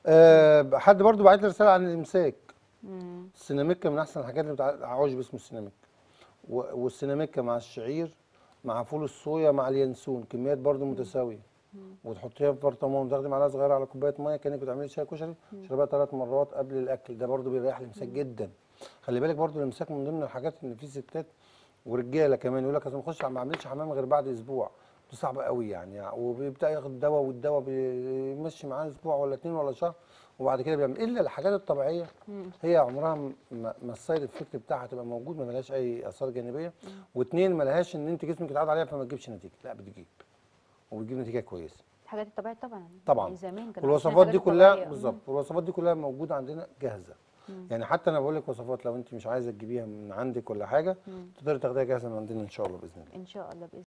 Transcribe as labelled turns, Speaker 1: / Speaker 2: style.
Speaker 1: آه حد برضو بعت لي رساله عن الامساك
Speaker 2: مم.
Speaker 1: السيناميكا من احسن الحاجات اللي بتاع عشب اسمه السيناميكا و- والسيناميكا مع الشعير مع فول الصويا مع اليانسون كميات برضو متساويه وتحطيها في برطمان وتاخدي معلقه صغيره على كوبايه ميه كانك بتعملي شاي كشري تشربيها ثلاث مرات قبل الاكل ده برضو بيريح الامساك جدا خلي بالك برضو الامساك من ضمن الحاجات ان في ستات ورجاله كمان يقول لك انا ما اخش ما اعملش حمام غير بعد اسبوع ده صعب قوي يعني وبيبدا ياخد دواء والدواء بيمشي معاه اسبوع ولا اتنين ولا شهر وبعد كده بيعمل الا الحاجات الطبيعيه هي عمرها م- ما ما السايد افكت بتاعها تبقى موجود ما لهاش اي اثار جانبيه واثنين ما لهاش ان انت جسمك يتعود عليها فما تجيبش نتيجه لا بتجيب وبتجيب نتيجه كويسه
Speaker 2: الحاجات الطبيعيه طبعا
Speaker 1: طبعا
Speaker 2: يعني زمان كانوا
Speaker 1: والوصفات
Speaker 2: عايشين
Speaker 1: دي
Speaker 2: الحاجات
Speaker 1: كلها
Speaker 2: الطبيعية.
Speaker 1: بالظبط والوصفات دي كلها موجوده عندنا جاهزه يعني حتى انا بقول لك وصفات لو انت مش عايزه تجيبيها من عندك ولا حاجه تقدري تاخديها جاهزه من عندنا ان شاء الله باذن الله
Speaker 2: ان شاء الله باذن